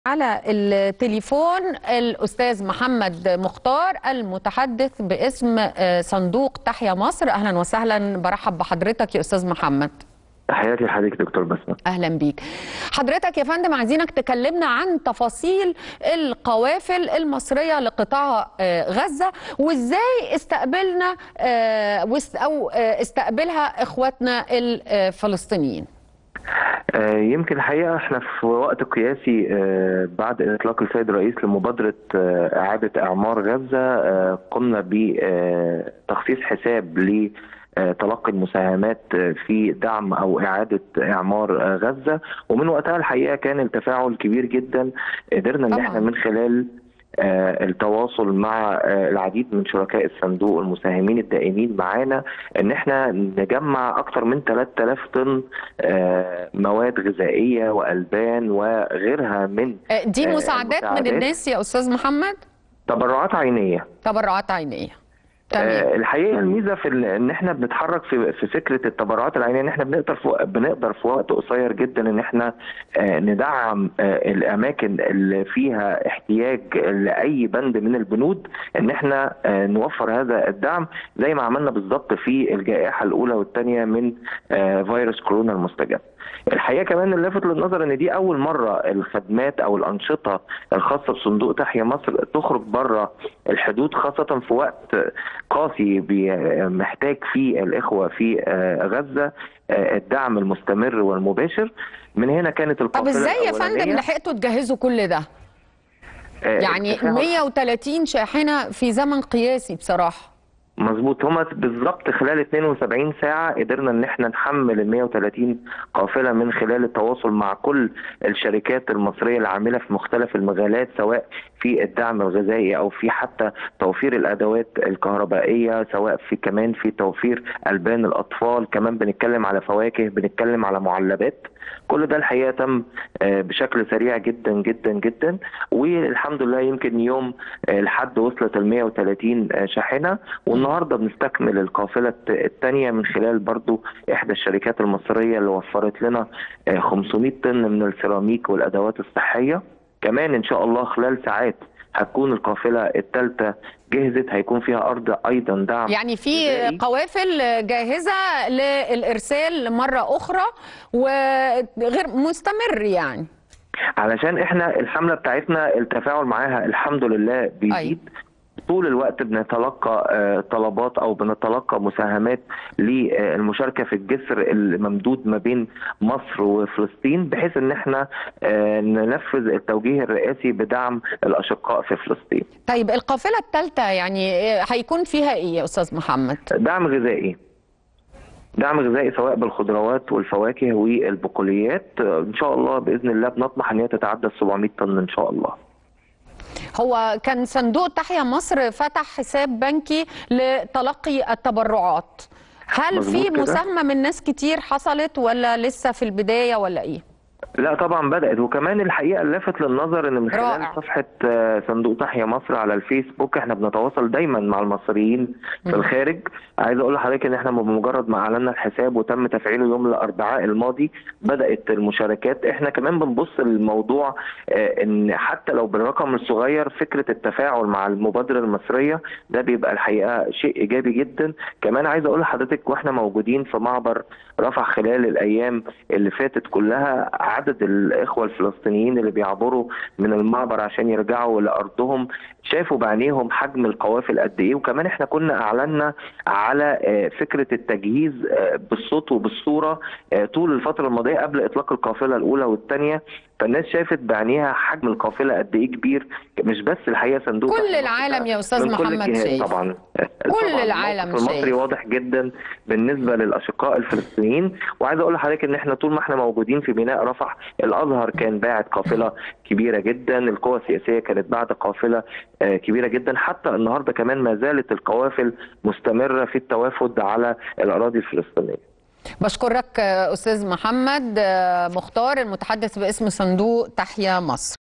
على التليفون الأستاذ محمد مختار المتحدث باسم آه، صندوق تحيا مصر أهلا وسهلا برحب بحضرتك يا أستاذ محمد تحياتي لحضرتك دكتور بسمة أهلا بيك حضرتك يا فندم عايزينك تكلمنا عن تفاصيل القوافل المصرية لقطاع آه، غزة وإزاي استقبلنا آه، واست- أو آه، استقبلها إخواتنا الفلسطينيين آه، يمكن الحقيقة احنا في وقت قياسي آه، بعد إطلاق السيد الرئيس لمبادرة آه، إعادة إعمار غزة آه، قمنا بتخصيص حساب لتلقي المساهمات آه، في دعم أو إعادة إعمار آه، غزة ومن وقتها الحقيقة كان التفاعل كبير جدا قدرنا إن طبعاً. احنا من خلال آه، التواصل مع آه، العديد من شركاء الصندوق المساهمين الدائمين معانا ان احنا نجمع اكثر من 3000 طن آه، مواد غذائيه والبان وغيرها من آه، دي آه، مساعدات من مساعدات. الناس يا أستاذ محمد تبرعات عينيه تبرعات عينية تمام آه، الحقيقه الميزه في ال- ان احنا بنتحرك في في فكره التبرعات العينيه ان احنا بنقدر في وق- بنقدر في وقت قصير جدا ان احنا آه، ندعم آه، الاماكن اللي فيها احتياج لاي بند من البنود ان احنا آه، نوفر هذا الدعم زي ما عملنا بالظبط في الجائحه الاولى والثانيه من آه، فيروس كورونا المستجد. الحقيقه كمان اللافت للنظر ان دي اول مره الخدمات او الانشطه الخاصه بصندوق تحيا مصر تخرج بره الحدود خاصه في وقت قاسي بي- محتاج فيه الاخوه في آه، غزه آه، الدعم المستمر والمباشر من هنا كانت طب القافله ازاي يا فندم الأولانية. لحقتوا تجهزوا كل ده آه، يعني التفاعل- 130 شاحنة في زمن قياسي بصراحة مظبوط هما بالظبط خلال 72 ساعة قدرنا ان احنا نحمل ال 130 قافلة من خلال التواصل مع كل الشركات المصرية العاملة في مختلف المجالات سواء في الدعم الغذائي او في حتى توفير الادوات الكهربائية سواء في كمان في توفير البان الاطفال كمان بنتكلم على فواكه بنتكلم على معلبات كل ده الحقيقه تم آه، بشكل سريع جدا جدا جدا والحمد لله يمكن يوم آه، الحد وصلت ال 130 آه، شاحنه والنهارده بنستكمل القافله الثانيه من خلال برضو احدى الشركات المصريه اللي وفرت لنا آه، 500 طن من السيراميك والادوات الصحيه كمان ان شاء الله خلال ساعات هتكون القافله الثالثه جهزت هيكون فيها ارض ايضا دعم يعني في غذائي. قوافل جاهزة للإرسال مرة أخرى وغير مستمر يعني علشان احنا الحمله بتاعتنا التفاعل معاها الحمد لله بيزيد طول الوقت بنتلقى آه، طلبات او بنتلقى مساهمات للمشاركه في الجسر الممدود ما بين مصر وفلسطين بحيث ان احنا آه، ننفذ التوجيه الرئاسي بدعم الاشقاء في فلسطين. طيب القافلة الثالثة يعني هيكون فيها إيه يا أستاذ محمد؟ دعم غذائي دعم غذائي سواء بالخضروات والفواكه والبقوليات آه، ان شاء الله باذن الله بنطمح ان هي تتعدى 700 طن ان شاء الله. هو كان صندوق تحيا مصر فتح حساب بنكي لتلقي التبرعات هل في مظبوط كده. مساهمة من ناس كتير حصلت ولا لسه في البداية ولا إيه؟ لا طبعا بدأت وكمان الحقيقة لفت للنظر ان من خلال رائع. صفحة آه، صندوق تحيا مصر على الفيسبوك احنا بنتواصل دايما مع المصريين في الخارج عايز اقول لحضرتك ان احنا بمجرد ما اعلنا الحساب وتم تفعيله يوم الاربعاء الماضي بدأت المشاركات احنا كمان بنبص للموضوع آه، ان حتى لو بالرقم الصغير فكرة التفاعل مع المبادرة المصرية ده بيبقى الحقيقة شيء ايجابي جدا كمان عايز اقول لحضرتك واحنا موجودين في معبر رفح خلال الايام اللي فاتت كلها عدد الاخوه الفلسطينيين اللي بيعبروا من المعبر عشان يرجعوا لارضهم شافوا بعينيهم حجم القوافل قد ايه وكمان احنا كنا اعلنا على آه، فكره التجهيز آه، بالصوت وبالصوره آه، طول الفتره الماضيه قبل اطلاق القافله الاولى والثانيه فالناس شافت بعينيها حجم القافله قد ايه كبير مش بس الحقيقه صندوق كل تحيا مصر العالم يا أستاذ من كل محمد الجهات شايف. طبعا كل طبعاً العالم الموقف المصري شايف. واضح جدا بالنسبه للاشقاء الفلسطينيين وعايز اقول لحضرتك ان احنا طول ما احنا موجودين في ميناء رفح الازهر كان باعت قافله كبيره جدا القوى السياسيه كانت باعت قافله آه، كبيره جدا حتى النهارده كمان ما زالت القوافل مستمره في التوافد على الاراضي الفلسطينيه بشكرك آه، أستاذ محمد آه، مختار المتحدث باسم صندوق تحيا مصر